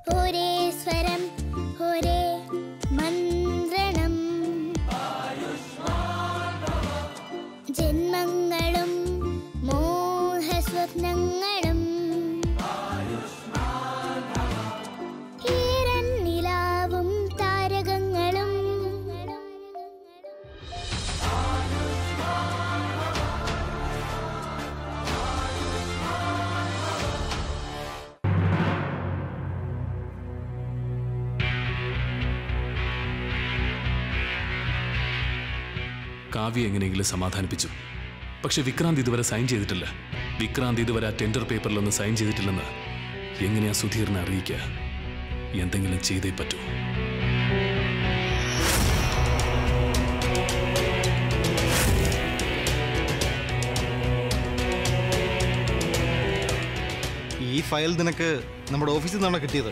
ഒരേ സ്വരം ഒരേ മന്ത്രണം ജന്മങ്ങളും മോഹസ്വപ്നങ്ങളും ഈരൻ നിലാവും താരകങ്ങളും കാവ്യ എങ്ങനെയെങ്കിലും സമാധാനിപ്പിച്ചു പക്ഷെ വിക്രാന്ത് ഇതുവരെ സൈൻ ചെയ്തിട്ടില്ല വിക്രാന്ത് ഇതുവരെ ആ ടെൻഡർ പേപ്പറിലൊന്നും സൈൻ ചെയ്തിട്ടില്ലെന്ന് എങ്ങനെയാ സുധീറിനെ അറിയിക്കുക എന്തെങ്കിലും ചെയ്തേ പറ്റൂ ഈ ഫയൽ നിനക്ക് നമ്മുടെ ഓഫീസിൽ നിന്നാണ് കിട്ടിയത്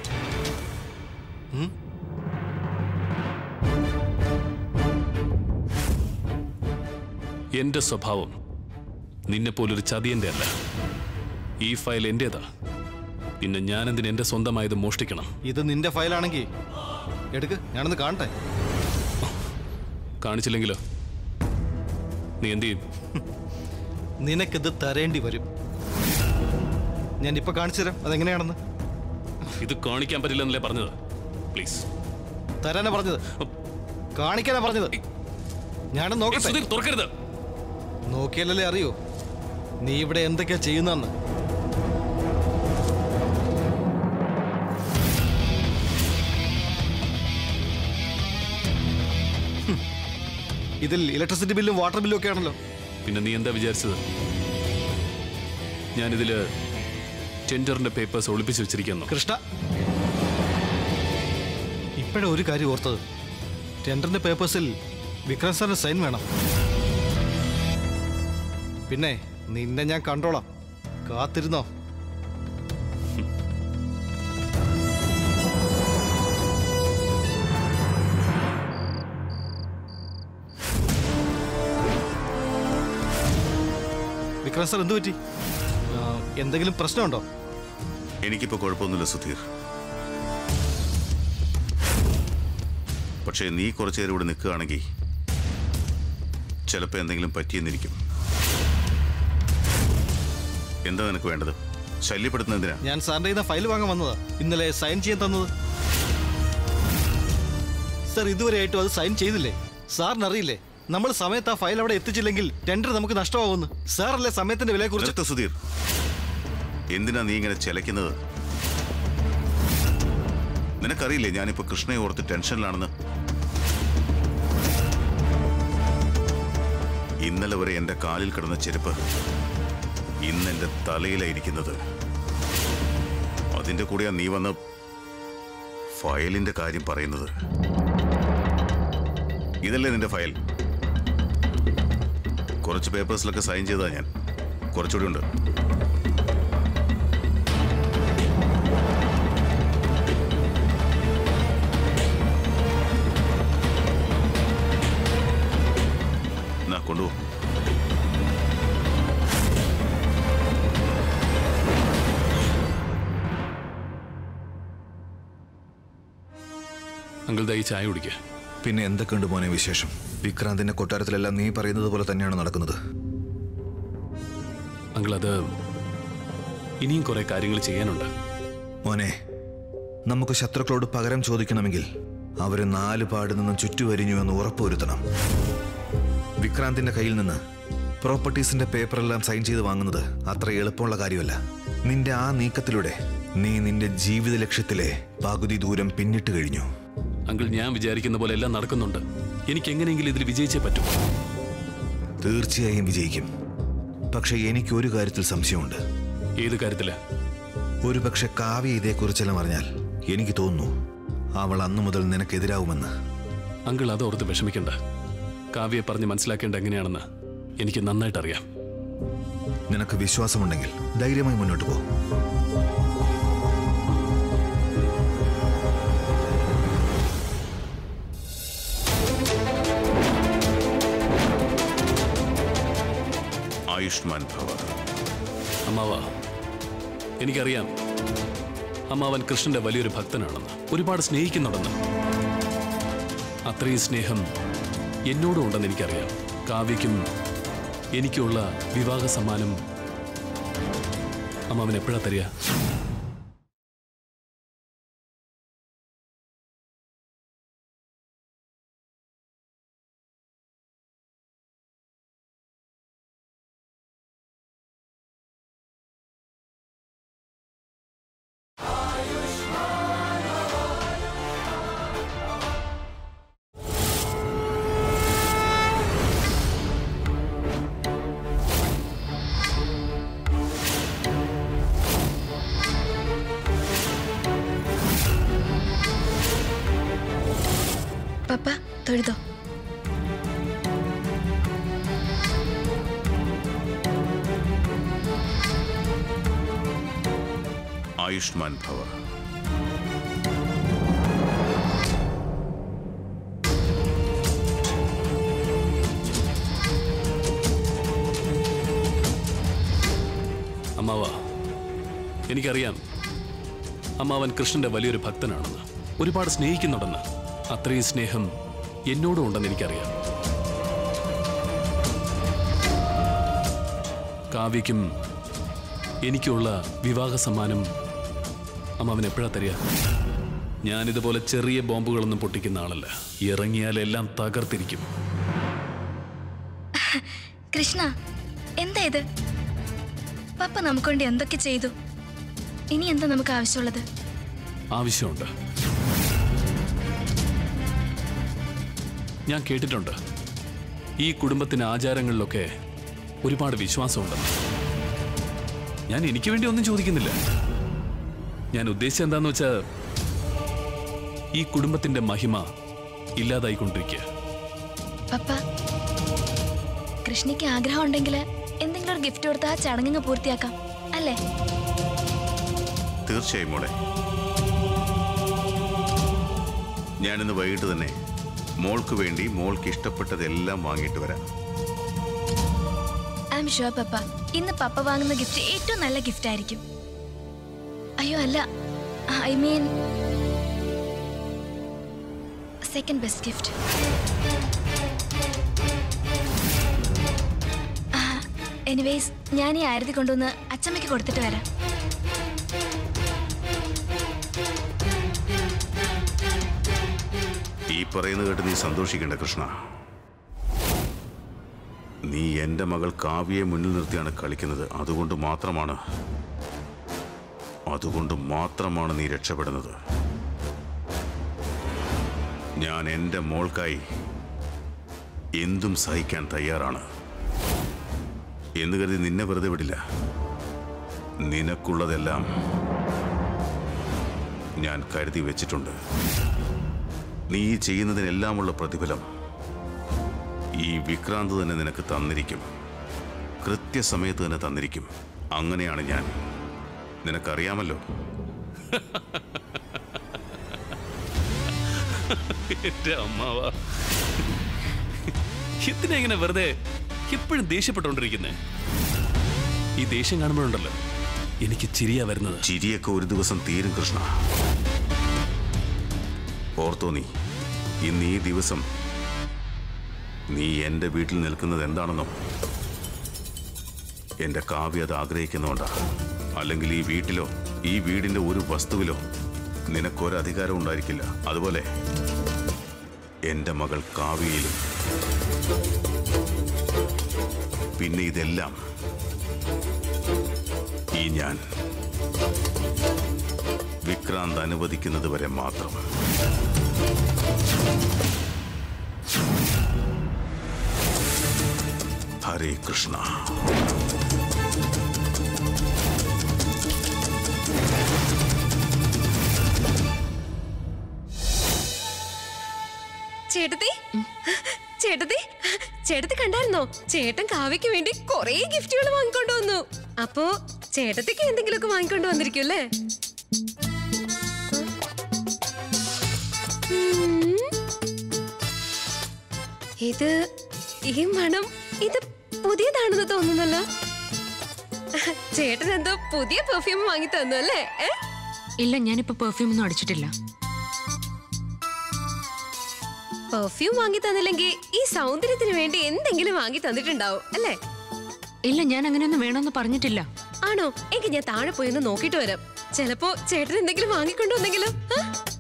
എന്റെ സ്വഭാവം നിന്നെ പോലൊരു ചതിയന്റെ അല്ല ഈ ഫയൽ എന്റേതാ പിന്നെ ഞാനെന്തിന് എന്റെ സ്വന്തമായത് മോഷ്ടിക്കണം ഇത് നിന്റെ ഫയലാണെങ്കിൽ എടുക്ക് ഞാനൊന്ന് കാണട്ടെ കാണിച്ചില്ലെങ്കിലോ നീ എന്ത് ചെയ്യും നിനക്കിത് തരേണ്ടി വരും ഞാൻ ഇപ്പൊ കാണിച്ചു തരാം അതെങ്ങനെയാണെന്ന് ഇത് കാണിക്കാൻ പറ്റില്ലെന്നല്ലേ പറഞ്ഞത് പ്ലീസ് തരാനാ പറഞ്ഞത് കാണിക്കാനാ പറഞ്ഞത് ഞാനൊന്ന് നോക്കട്ടെ സുധീർ തുറക്കരുത് നോക്കിയാലല്ലേ അറിയോ നീ ഇവിടെ എന്തൊക്കെയാ ചെയ്യുന്നെന്ന് ഹും. ഇതിൽ ഇലക്ട്രിസിറ്റി ബില്ലും വാട്ടർ ബില്ലും ഒക്കെ ആണല്ലോ പിന്നെ നീ എന്താ വിചാരിച്ചത് ഞാനിതില് ടെൻഡറിന്റെ പേപ്പേഴ്സ് ഒളിപ്പിച്ച് വെച്ചിരിക്കുന്നു കൃഷ്ണ ഇപ്പോഴാ ഒരു കാര്യം ഓർത്തത് ടെൻഡറിന്റെ പേപ്പേഴ്സിൽ വിക്രം സാറിന്റെ സൈൻ വേണം പിന്നെ നിന്നെ ഞാൻ കണ്ടോളാം കാത്തിരുന്നോ വിക്രം സാർ എന്തു പറ്റി ആ, എന്തെങ്കിലും പ്രശ്നമുണ്ടോ എനിക്കിപ്പോ കുഴപ്പമൊന്നുമില്ല സുധീർ പക്ഷേ നീ കുറച്ചു നേരം ഇവിടെ നിൽക്കുകയാണെങ്കിൽ ചിലപ്പോൾ എന്തെങ്കിലും പറ്റിയെന്നിരിക്കും എന്താ നിനക്ക് വേണ്ടത് ശല്യപ്പെടുത്തുന്ന എന്തിനാ ഞാൻ സാറിന്റെ കയ്യിൽ നിന്ന് ഫയൽ വാങ്ങാൻ വന്നതാ ഇന്നലെ സൈൻ ചെയ്യാൻ തന്നത് സാർ ഇതുവരെയായിട്ടും അത് സൈൻ ചെയ്തില്ലേ സാറിന് അറിയില്ലേ നമ്മൾ സമയത്ത് ആ ഫയൽ അവിടെ എത്തിച്ചില്ലെങ്കിൽ ടെൻഡർ നമുക്ക് നഷ്ടമാവുമെന്ന് സാറല്ലേ സമയത്തിന്റെ വിലയെ കുറിച്ച് നിർത്ത് സുധീർ എന്തിനാ നീ ഇങ്ങനെ ചിലയ്ക്കുന്നത് നിനക്കറിയില്ലേ ഞാനിപ്പോ കൃഷ്ണയെ ഓർത്ത് ടെൻഷനിലാണെന്ന് ഇന്നലെ വരെ എന്റെ കാലിൽ കിടന്ന ചെരുപ്പ് ഇന്ന് എന്റെ തലയിലായിരിക്കുന്നത് അതിന്റെ കൂടെയാ നീ വന്ന് ഫയലിന്റെ കാര്യം പറയുന്നത് ഇതല്ലേ നിന്റെ ഫയൽ കുറച്ച് പേപ്പേഴ്സിലൊക്കെ സൈൻ ചെയ്താ ഞാൻ കുറച്ചുകൂടി ഉണ്ട് എന്നാ കൊണ്ടുപോ അങ്കിൾ ദാ ഈ ചായ കുടിക്കുക പിന്നെ എന്തൊക്കെയുണ്ട് മോനെ വിശേഷം വിക്രാന്തിന്റെ കൊട്ടാരത്തിലെല്ലാം നീ പറയുന്നത് പോലെ തന്നെയാണ് നടക്കുന്നത് അങ്കിൾ അത് ഇനിയും കുറെ കാര്യങ്ങൾ ചെയ്യാനുണ്ട് മോനെ നമുക്ക് ശത്രുക്കളോട് പകരം ചോദിക്കണമെങ്കിൽ അവര് നാല് പാട് നിന്നും ചുറ്റുവരിഞ്ഞു എന്ന് ഉറപ്പുവരുത്തണം വിക്രാന്തിന്റെ കയ്യിൽ നിന്ന് പ്രോപ്പർട്ടീസിന്റെ പേപ്പറെല്ലാം സൈൻ ചെയ്ത് വാങ്ങുന്നത് അത്ര എളുപ്പമുള്ള കാര്യമല്ല നിന്റെ ആ നീക്കത്തിലൂടെ നീ നിന്റെ ജീവിത ലക്ഷ്യത്തിലെ പകുതി ദൂരം പിന്നിട്ട് കഴിഞ്ഞു അങ്കിൾ ഞാൻ വിചാരിക്കുന്ന പോലെ എല്ലാം നടക്കുന്നുണ്ട് എനിക്ക് എങ്ങനെയെങ്കിലും ഇതിൽ വിജയിച്ചേ പറ്റൂ തീർച്ചയായും വിജയിക്കും പക്ഷെ എനിക്ക് ഒരു കാര്യത്തിൽ സംശയമുണ്ട് ഏത് കാര്യത്തില് ഒരു പക്ഷെ കാവ്യ ഇതേക്കുറിച്ചെല്ലാം അറിഞ്ഞാൽ എനിക്ക് തോന്നുന്നു അവൾ അന്നു മുതൽ നിനക്കെതിരാവുമെന്ന് അങ്കിൾ അത് ഓർത്ത് വിഷമിക്കണ്ട കാവ്യെ പറഞ്ഞ് മനസ്സിലാക്കേണ്ട എങ്ങനെയാണെന്ന് എനിക്ക് നന്നായിട്ട് അറിയാം നിനക്ക് വിശ്വാസമുണ്ടെങ്കിൽ ധൈര്യമായി മുന്നോട്ട് പോ ആയുഷ്മാൻ ഭവ അമ്മാവ എനിക്കറിയാം അമ്മാവൻ കൃഷ്ണന്റെ വലിയൊരു ഭക്തനാണെന്ന് ഒരുപാട് സ്നേഹിക്കുന്നുണ്ടെന്ന് അത്രയും സ്നേഹം എന്നോടും ഉണ്ടെന്ന് എനിക്കറിയാം കാവ്യയ്ക്കും എനിക്കുള്ള വിവാഹ സമ്മാനം അമ്മാവൻ എപ്പോഴാ തരിക പപ്പ തൊഴുതോ ആയുഷ്മാൻ ഭവ അമ്മാവ എനിക്കറിയാം അമ്മാവൻ കൃഷ്ണന്റെ വലിയൊരു ഭക്തനാണെന്ന് ഒരുപാട് സ്നേഹിക്കുന്നുണ്ടെന്ന് അത്രയും സ്നേഹം എന്നോടും ഉണ്ടെന്ന് എനിക്കറിയാം കാവ്യയ്ക്കും എനിക്കുള്ള വിവാഹ സമ്മാനം അമ്മാവൻ എപ്പോഴാ തരിക ഞാനിതുപോലെ ചെറിയ ബോംബുകളൊന്നും പൊട്ടിക്കുന്ന ആളല്ല ഇറങ്ങിയാലെല്ലാം തകർത്തിരിക്കും കൃഷ്ണ എന്താ ഇത് പപ്പ നമുക്ക് വേണ്ടി എന്തൊക്കെ ചെയ്തു ഇനി എന്താ നമുക്ക് ആവശ്യമുള്ളത് ആവശ്യമുണ്ട് ഞാൻ കേട്ടിട്ടുണ്ട് ഈ കുടുംബത്തിന് ആചാരങ്ങളിലൊക്കെ ഒരുപാട് വിശ്വാസമുണ്ടെന്ന് ഞാൻ എനിക്ക് വേണ്ടി ഒന്നും ചോദിക്കുന്നില്ല ഞാൻ ഉദ്ദേശിച്ചത് എന്താന്ന് വെച്ചാൽ ഈ കുടുംബത്തിന്റെ മഹിമ ഇല്ലാതായിക്കൊണ്ടിരിക്കുക പപ്പ കൃഷ്ണയ്ക്ക് ആഗ്രഹം ഉണ്ടെങ്കിൽ എന്തെങ്കിലും ഒരു ഗിഫ്റ്റ് കൊടുത്ത് ആ ചടങ്ങ് പൂർത്തിയാക്കാം അല്ലേ തീർച്ചയായും മോളെ ഞാനിന്ന് വൈകിട്ട് തന്നെ മോൾക്ക് വേണ്ടി മോൾക്ക് ഇഷ്ടപ്പെട്ടതെല്ലാം വാങ്ങിയിട്ട് വരാം ഐ എം ഷുവർ പപ്പ ഇന്ന് പപ്പ വാങ്ങുന്ന ഗിഫ്റ്റ് ഏറ്റവും നല്ല ഗിഫ്റ്റ് ആയിരിക്കും അയ്യോ അല്ല I mean second best gift anyways ഞാൻ ഈ ആരതി കൊണ്ടുവന്ന് അച്ചമ്മയ്ക്ക് കൊടുത്തിട്ട് വരാം ഈ പറയുന്നത് കേട്ട് നീ സന്തോഷിക്കേണ്ട കൃഷ്ണ നീ എൻ്റെ മകൾ കാവ്യയെ മുന്നിൽ നിർത്തിയാണ് കളിക്കുന്നത് അതുകൊണ്ട് മാത്രമാണ് അതുകൊണ്ട് മാത്രമാണ് നീ രക്ഷപ്പെടുന്നത് ഞാൻ എൻ്റെ മോൾക്കായി എന്തും സഹിക്കാൻ തയ്യാറാണ് എന്ന് കരുതി നിന്നെ വെറുതെ വിടില്ല നിനക്കുള്ളതെല്ലാം ഞാൻ കരുതി വെച്ചിട്ടുണ്ട് നീ ഈ ചെയ്യുന്നതിനെല്ലാമുള്ള പ്രതിഫലം ഈ വിക്രാന്ത് തന്നെ നിനക്ക് തന്നിരിക്കും കൃത്യസമയത്ത് തന്നെ തന്നിരിക്കും അങ്ങനെയാണ് ഞാൻ നിനക്കറിയാമല്ലോ എന്റെ അമ്മാവ എന്തിനാ ഇങ്ങനെ വെറുതെ എപ്പോഴും ദേഷ്യപ്പെട്ടോണ്ടിരിക്കുന്നേ ഈ ദേഷ്യം കാണുമ്പോഴുണ്ടല്ലോ എനിക്ക് ചിരിയാ വരുന്നത് ചിരിയൊക്കെ ഒരു ദിവസം തീരും കൃഷ്ണ ഓർത്തോ നീ ഇന്ന് ഈ ദിവസം നീ എൻ്റെ വീട്ടിൽ നിൽക്കുന്നത് എന്താണെന്നോ എൻ്റെ കാവ്യ അത് ആഗ്രഹിക്കുന്നുണ്ടാ അല്ലെങ്കിൽ ഈ വീട്ടിലോ ഈ വീടിൻ്റെ ഒരു വസ്തുവിലോ നിനക്കൊരു അധികാരം ഉണ്ടായിരിക്കില്ല അതുപോലെ എൻ്റെ മകൾ കാവ്യയിലും പിന്നെ ഇതെല്ലാം ഈ ഞാൻ വിക്രാന്ത് അനുവദിക്കുന്നത് വരെ മാത്രം ഹരേ കൃഷ്ണ ചേട്ടത്തി ചേട്ടത്തി ചേട്ടത്തി കണ്ടായിരുന്നോ ചേട്ടൻ കാവ്യക്ക് വേണ്ടി കൊറേ ഗിഫ്റ്റുകൾ വാങ്ങിക്കൊണ്ട് വന്നു അപ്പോ ചേട്ടത്തിക്ക് എന്തെങ്കിലുമൊക്കെ വാങ്ങിക്കൊണ്ട് വന്നിരിക്കും അല്ലേ ഉം. ഇത് ഈ മണം ഇത് പുതിയതാണെന്ന് തോന്നുന്നല്ലോ ചേട്ടൻ എന്തോ പുതിയ പെർഫ്യൂം വാങ്ങി തന്നു അല്ലേ ഏ? ഇല്ല ഞാനിപ്പോ പെർഫ്യൂം ഒന്നും അടിച്ചിട്ടില്ല പെർഫ്യൂം വാങ്ങി തന്നില്ലെങ്കിൽ ഈ സൗന്ദര്യത്തിന് വേണ്ടി എന്തെങ്കിലും വാങ്ങി തന്നിട്ടുണ്ടാവും അല്ലേ ഇല്ല ഞാൻ അങ്ങനെയൊന്നും വേണമെന്ന് പറഞ്ഞിട്ടില്ല ആണോ എങ്കിൽ ഞാൻ താഴെ പോയി ഒന്ന് നോക്കിയിട്ട് വരാം ചിലപ്പോ ചേട്ടൻ എന്തെങ്കിലും വാങ്ങിക്കൊണ്ടുവന്നെങ്കിലും ആ?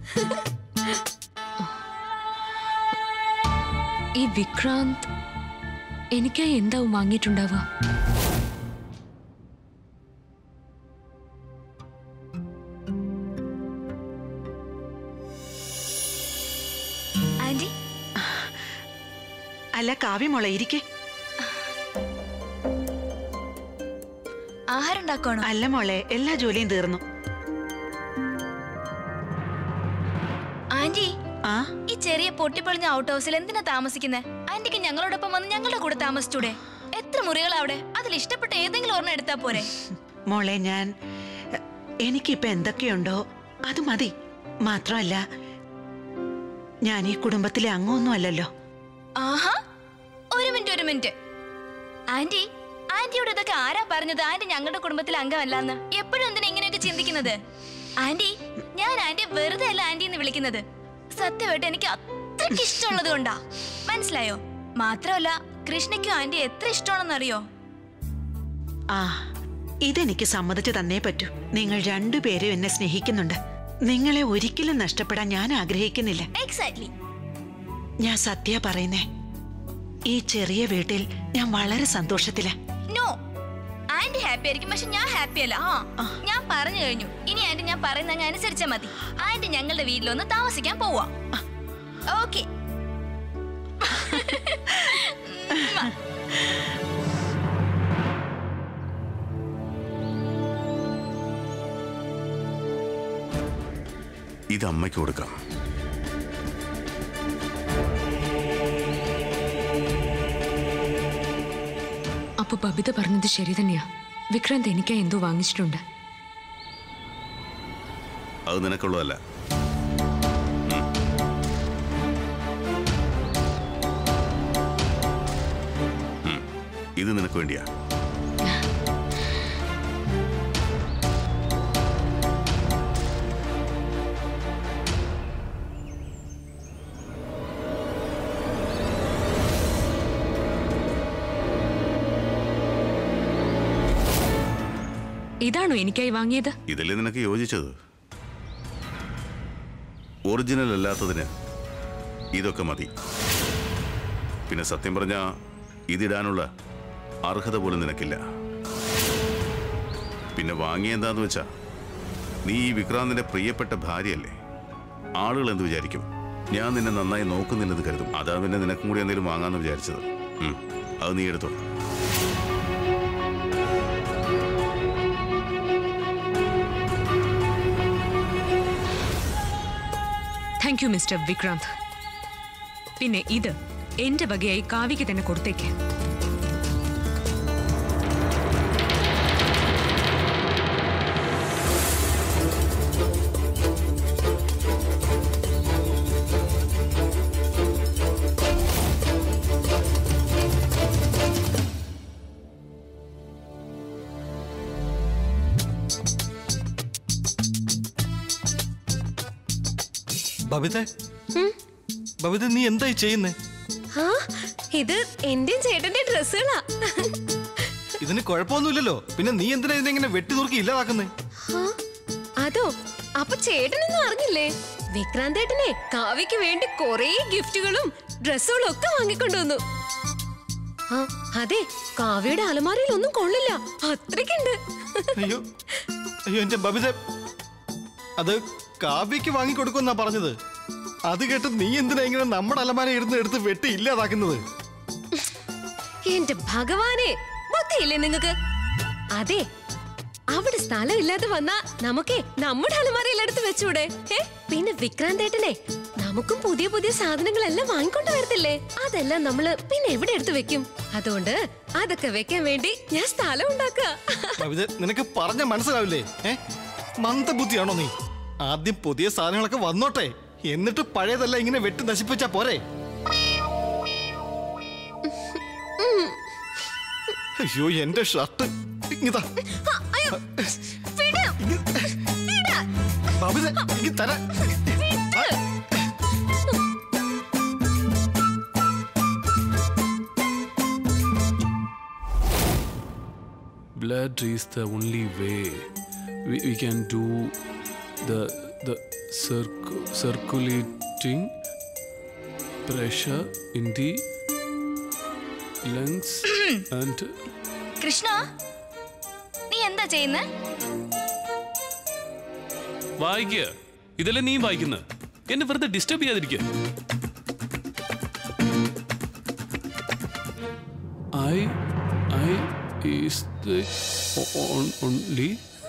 ഈ വിക്രാന്ത് എനിക്കായി എന്താവും വാങ്ങിയിട്ടുണ്ടാവുക ആന്റി അല്ല കാവ്യമോളെ ഇരിക്കെ ആഹാരം ഉണ്ടാക്കണോ അല്ല മോളെ എല്ലാ ജോലിയും തീർന്നു ആന്റി ആ ഈ ചെറിയ പൊട്ടിപ്പൊളിഞ്ഞ ഔട്ട് ഹൗസിൽ എന്തിനാ താമസിക്കുന്നത് ആന്റിക്ക് ഞങ്ങളോടൊപ്പം വന്ന് ഞങ്ങളുടെ കൂടെ താമസിച്ചൂടെ എത്ര മുറികളാ അവിടെ അതിൽ ഇഷ്ടപ്പെട്ട ഏതെങ്കിലും ഒരെണ്ണം എടുത്താ പോരെ മോളെ ഞാൻ എനിക്കിപ്പോ എന്തൊക്കെയുണ്ടോ അത് മതി മാത്രമല്ല ഞാൻ ഈ കുടുംബത്തിലെ അംഗമൊന്നും അല്ലല്ലോ ആഹാ ഒരു മിനിറ്റ് ഒരു മിനിറ്റ് ആന്റി ആന്റിയോട് ഇതൊക്കെ ആരാ പറഞ്ഞത് ആന്റി ഞങ്ങളുടെ കുടുംബത്തിലെ അംഗമല്ലാന്ന് എപ്പോഴും എന്തിനാ ഇങ്ങനെയൊക്കെ ചിന്തിക്കുന്നത് ആന്റി ഞാൻ ആന്റി വെറുതെ അല്ല ആന്റി എന്ന് വിളിക്കുന്നത് സത്യമായിട്ട് എനിക്ക് അത്രയ്ക്ക് ഇഷ്ടമുള്ളത് കൊണ്ടാ മനസ്സിലായോ മാത്രമല്ല കൃഷ്ണയ്ക്കും ആന്റി എത്ര ഇഷ്ടമാണെന്നറിയോ ആ ഇതെനിക്ക് സമ്മതിച്ചു തന്നേ പറ്റൂ നിങ്ങൾ രണ്ടുപേരും എന്നെ സ്നേഹിക്കുന്നുണ്ട് നിങ്ങളെ ഒരിക്കലും നഷ്ടപ്പെടാൻ ഞാൻ ആഗ്രഹിക്കുന്നില്ല എക്സാക്ട്ലി ഞാൻ സത്യ പറയുന്നേ ഈ ചെറിയ വീട്ടിൽ ഞാൻ വളരെ സന്തോഷത്തിലാ നോ ആന്റി ഹാപ്പി ആയിരിക്കും പക്ഷെ ഞാൻ ഹാപ്പി അല്ല ആ ഞാൻ പറഞ്ഞു കഴിഞ്ഞു ഇനി ആന്റി ഞാൻ പറയുന്ന അങ്ങ് അനുസരിച്ചാ മതി ആന്റി ഞങ്ങളുടെ വീട്ടിലൊന്ന് താമസിക്കാൻ പോവാ ഓക്കെ ഇത് അമ്മയ്ക്ക് കൊടുക്കാം അപ്പൊ ബബിത പറഞ്ഞത് ശരി തന്നെയാ വിക്രാന്ത് എനിക്കായി എന്തോ വാങ്ങിച്ചിട്ടുണ്ട് അത് നിനക്കുള്ളതല്ല ഉം. ഉം. ഇത് നിനക്ക് വേണ്ടിയാ ഇതാണോ എനിക്കായി വാങ്ങിയത് ഇതല്ലേ നിനക്ക് യോജിച്ചത് ഒറിജിനൽ അല്ലാത്തതിന് ഇതൊക്കെ മതി പിന്നെ സത്യം പറഞ്ഞ ഇതിടാനുള്ള അർഹത പോലും നിനക്കില്ല പിന്നെ വാങ്ങിയ എന്താന്ന് വെച്ചാ നീ ഈ വിക്രാന്തിന്റെ പ്രിയപ്പെട്ട ഭാര്യയല്ലേ ആളുകൾ എന്ത് വിചാരിക്കും ഞാൻ നിന്നെ നന്നായി നോക്കുന്നില്ലെന്ന് കരുതും അതാ പിന്നെ നിനക്കും കൂടി എന്തെങ്കിലും വാങ്ങാന്ന് വിചാരിച്ചത് ഉം, അത് നീ എടുത്തോ താങ്ക് യു മിസ്റ്റർ വിക്രാന്ത് പിന്നെ ഇത് എന്റെ വകയായി കാവ്യക്ക് തന്നെ കൊടുത്തേക്ക് ബബിത ബബിത നീ എന്തായി ചെയ്യുന്നേ ആ ഇത് എന്റെയും ചേട്ടന്റെ ഡ്രസ്സുകളാ ഇതിന് കുഴപ്പമൊന്നുമില്ലല്ലോ പിന്നെ നീ എന്തിനാ ഇതിനെങ്ങനെ വെട്ടി നുറുക്കി ഇല്ലാതാക്കുന്നേ ആ, അതോ അപ്പൊ ചേട്ടനൊന്നും അറിഞ്ഞില്ലേ വിക്രാന്ത് ഏട്ടനെ കാവ്യക്ക് വേണ്ടി കൊറേ ഗിഫ്റ്റുകളും ഡ്രസ്സുകളും ഒക്കെ വാങ്ങിക്കൊണ്ടുവന്നു ആ അതെ കാവ്യയുടെ അലമാരയിൽ ഒന്നും കൊള്ളില്ല അത്രയ്ക്കുണ്ട് അയ്യോ അയ്യോ എന്റെ ബബിത അത് കാവ്യക്ക് വാങ്ങിക്കൊടുക്കുമെന്നാ പറഞ്ഞത് അത് കേട്ട് നീ എന്തിനാ ഇങ്ങനെ നമ്മുടെ അലമാര ഇരുന്ന് എടുത്ത് വെട്ടി ഇല്ലാതാക്കുന്നത് എന്റെ ഭഗവാനെ ബുദ്ധിയില്ലേ നിങ്ങക്ക് അതെ അവിടെ സ്ഥലമില്ലാതെ വന്നാ നമുക്കേ നമ്മുടെ അലമാരയിൽ എടുത്ത് വെച്ചൂടെ ഏ പിന്നെ വിക്രാന്തേട്ടനെ നമുക്കും പുതിയ പുതിയ സാധനങ്ങളെല്ലാം വാങ്ങിക്കൊണ്ട് വരത്തില്ലേ അതെല്ലാം നമ്മള് പിന്നെ എവിടെ എടുത്ത് വെക്കും അതുകൊണ്ട് അതൊക്കെ വെക്കാൻ വേണ്ടി ഞാൻ സ്ഥലം ഉണ്ടാക്കുക ബബിത നിനക്ക് പറഞ്ഞ മനസ്സിലാവില്ലേ ഏ മന്ദബുദ്ധിയാണോ നീ ആദ്യം പുതിയ സാധനങ്ങളൊക്കെ വന്നോട്ടെ എന്നിട്ട് പഴയതെല്ലാം ഇങ്ങനെ വെട്ടി നശിപ്പിച്ചാ പോരെ അയ്യോ എന്റെ ഷർട്ട് ഇതാ അയ്യോ, വിട്. വിട്. എനിക്ക് തരാൻ blood is the only way we, we can do the the circ- circulating pressure in the lungs and Krishna നീ എന്താ ചെയ്യുന്നേ വായിക്കുക ഇതല്ലേ നീ വായിക്കുന്നത് എന്നെ വെറുതെ ഡിസ്റ്റർബ് ചെയ്യാതിരിക്കുക I I is the only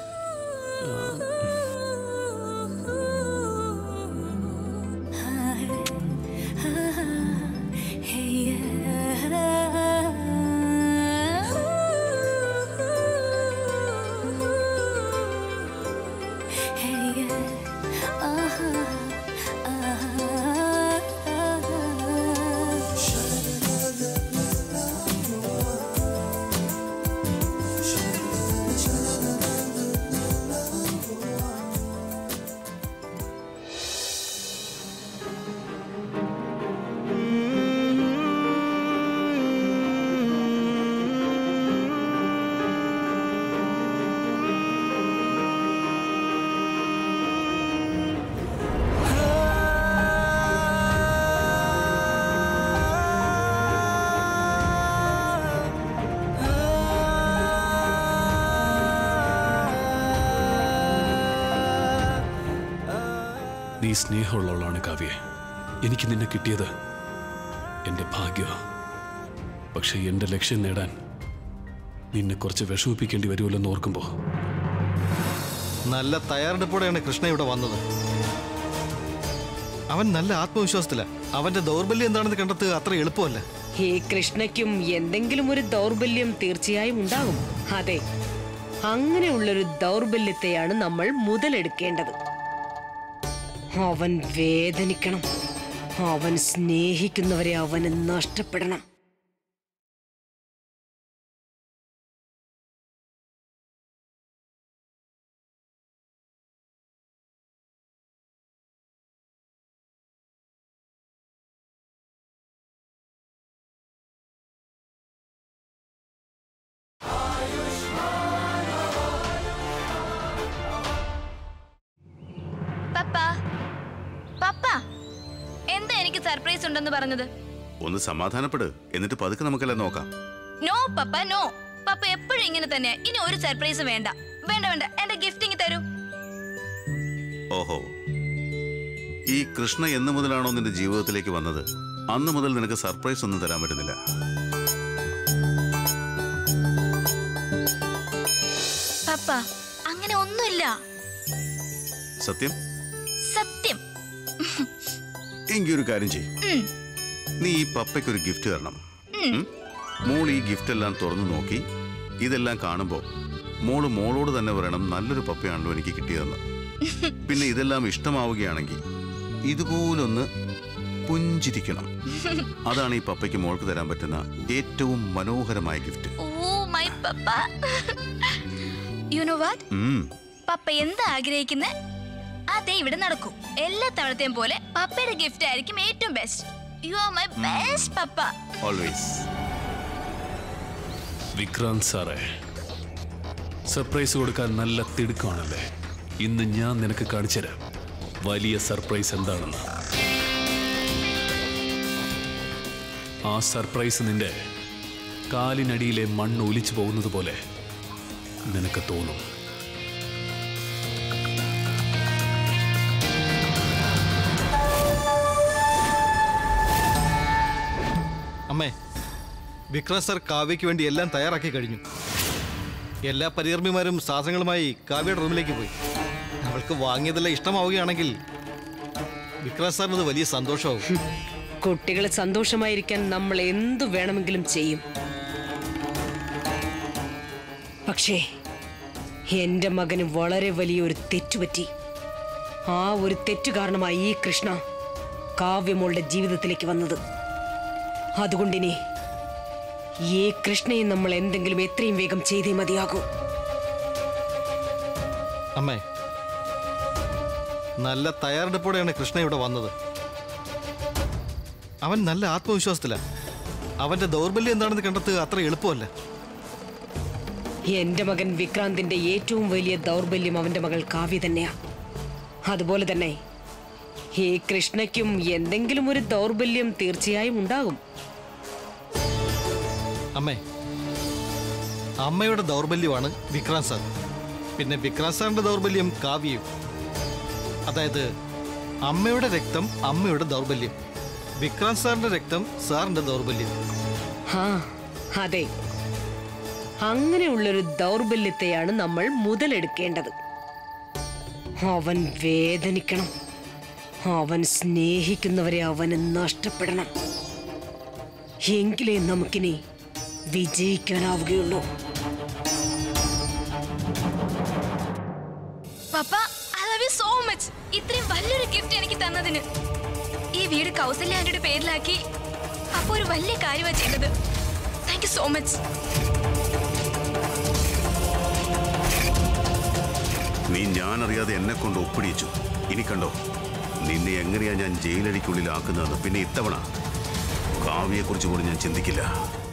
നീ സ്നേഹമുള്ളവളാണ് കാവ്യ എനിക്ക് നിന്നെ കിട്ടിയത് എൻ്റെ ഭാഗ്യ പക്ഷെ എൻ്റെ ലക്ഷ്യം നേടാൻ നിന്നെ കുറച്ച് വിഷമിപ്പിക്കേണ്ടി വരുമല്ലെന്ന് ഓർക്കുമ്പോൾ നല്ല തയ്യാറെടുപ്പോടെയാണ് കൃഷ്ണ ഇവിടെ വന്നത് അവൻ നല്ല ആത്മവിശ്വാസത്തില അവന്റെ ദൗർബല്യം എന്താണെന്ന് കണ്ടെത്തുക അത്ര എളുപ്പമല്ല ഈ കൃഷ്ണയ്ക്കും എന്തെങ്കിലും ഒരു ദൗർബല്യം തീർച്ചയായും ഉണ്ടാകും അതെ അങ്ങനെയുള്ളൊരു ദൗർബല്യത്തെയാണ് നമ്മൾ മുതലെടുക്കേണ്ടത് അവൻ വേദനിക്കണം അവൻ സ്നേഹിക്കുന്നവരെ അവന് നഷ്ടപ്പെടണം പപ്പ പപ്പ എന്താ എനിക്ക് സർപ്രൈസ് ഉണ്ടെന്ന് പറഞ്ഞത് ഒന്ന് സമാധാനപ്പെട് എന്നിട്ട് പതുക്കെ നമുക്കെല്ലാം നോക്കാം നോ പപ്പ നോ പപ്പ എപ്പോഴും ഇങ്ങനെ തന്നെ ഇനി ഒരു സർപ്രൈസ് വേണ്ട വേണ്ട വേണ്ട എന്റെ ഗിഫ്റ്റിംഗ് തരൂ ഓഹോ ഈ കൃഷ്ണ എന്ന് മുതലാണോ നിന്റെ ജീവിതത്തിലേക്ക് വന്നത് അന്ന് മുതൽ നിനക്ക് സർപ്രൈസ് ഒന്നും തരാൻ പറ്റുന്നില്ല പപ്പ അങ്ങനെ ഒന്നുമില്ല സത്യം സത്യം എങ്കിൽ ഒരു കാര്യം ചെയ്യും ഉം, നീ ഈ പപ്പയ്ക്ക് ഒരു ഗിഫ്റ്റ് തരണം ഉം. ഉം? മോൾ ഈ ഗിഫ്റ്റ് എല്ലാം തുറന്നു നോക്കി ഇതെല്ലാം കാണുമ്പോൾ മോള് മോളോട് തന്നെ പറയണം നല്ലൊരു പപ്പയാണല്ലോ എനിക്ക് കിട്ടിയതെന്ന് പിന്നെ ഇതെല്ലാം ഇഷ്ടമാവുകയാണെങ്കിൽ ഇതുപോലൊന്ന് പുഞ്ചിരിക്കണം അതാണ് ഈ പപ്പയ്ക്ക് മോൾക്ക് തരാൻ പറ്റുന്ന ഏറ്റവും മനോഹരമായ gift oh my papa you know what um. Papa എന്താ ആഗ്രഹിക്കുന്നത് അതേ ഇവിടെ നടക്കൂ എല്ലാ തവണത്തെയും പോലെ പപ്പയുടെ ഗിഫ്റ്റ് ആയിരിക്കും ഏറ്റവും best you are my best papa always Vikrant സാറേ സർപ്രൈസ് കൊടുക്കാൻ നല്ല തിടുക്കമാണല്ലേ ഇന്ന് ഞാൻ നിനക്ക് കാണിച്ചു തരാം വലിയ സർപ്രൈസ് എന്താണെന്ന് ആ സർപ്രൈസ് നിന്റെ കാലിനടിയിലെ മണ്ണ് ഒലിച്ചു പോകുന്നത് പോലെ നിനക്ക് തോന്നും അമ്മേ വിക്രം സർ കാവ്യയ്ക്ക് വേണ്ടി എല്ലാം തയ്യാറാക്കി കഴിഞ്ഞു എല്ലാ പരികർമ്മിമാരും സാധനങ്ങളുമായി കാവ്യയുടെ റൂമിലേക്ക് പോയി അവൾക്ക് വാങ്ങിയതെല്ലാം ഇഷ്ടമാവുകയാണെങ്കിൽ വിക്രം സാറിന് അത് വലിയ സന്തോഷമാവും കുട്ടികൾ സന്തോഷമായിരിക്കാൻ നമ്മൾ എന്തു വേണമെങ്കിലും ചെയ്യും പക്ഷേ എന്റെ മകന് വളരെ വലിയൊരു തെറ്റുപറ്റി ആ ഒരു തെറ്റു കാരണമായി ഈ കൃഷ്ണ കാവ്യമോളുടെ ജീവിതത്തിലേക്ക് വന്നത് അതുകൊണ്ടിനി ഈ കൃഷ്ണയെ നമ്മൾ എന്തെങ്കിലും എത്രയും വേഗം ചെയ്തേ മതിയാകൂ അമ്മേ നല്ല തയ്യാറെടുപ്പോടെയാണ് കൃഷ്ണ ഇവിടെ വന്നത് അവൻ നല്ല ആത്മവിശ്വാസത്തിലാണ് അവന്റെ ദൗർബല്യം എന്താണെന്ന് കണ്ടെത്തുക അത്ര എളുപ്പമല്ല എന്റെ മകൻ വിക്രാന്തിന്റെ ഏറ്റവും വലിയ ദൗർബല്യം അവന്റെ മകൾ കാവ്യ തന്നെയാ അതുപോലെ തന്നെ ഈ കൃഷ്ണയ്ക്കും എന്തെങ്കിലും ഒരു ദൗർബല്യം തീർച്ചയായും ഉണ്ടാകും അമ്മേ അമ്മയുടെ ദൗർബല്യമാണ് വിക്രാന്ത് സാർ പിന്നെ വിക്രാന്ത് സാറിന്റെ ദൗർബല്യം കാവ്യയും അതായത് അമ്മയുടെ രക്തം അമ്മയുടെ ദൗർബല്യം വിക്രാന്ത് സാറിന്റെ രക്തം സാറിന്റെ ദൗർബല്യം ആ അതെ അങ്ങനെയുള്ളൊരു ദൗർബല്യത്തെയാണ് നമ്മൾ മുതലെടുക്കേണ്ടത് അവൻ വേദനിക്കണം അവൻ സ്നേഹിക്കുന്നവരെ അവന് നഷ്ടപ്പെടണം എങ്കിലേ നമുക്കിനി വിജയിക്കാനാവുകയുള്ളൂ papa I love you so much ഇത്രയും വലിയൊരു ഗിഫ്റ്റ് എനിക്ക് തന്നതിന് ഈ വീട് കൗസല്യ ആന്റിയുടെ പേരിലാക്കി പപ്പ ഒരു വലിയ കാര്യമാണ് ചെയ്തത് താങ്ക് യു സോ മച്ച് നീ ഞാനറിയാതെ എന്നെ കൊണ്ട് ഒപ്പിടിച്ചു ഇനി കണ്ടോ നിന്നെ എങ്ങനെയാ ഞാൻ ജയിലടിക്കുള്ളിലാക്കുന്നതെന്ന് പിന്നെ ഇത്തവണ കാവ്യയെക്കുറിച്ച് പോലും ഞാൻ ചിന്തിക്കില്ല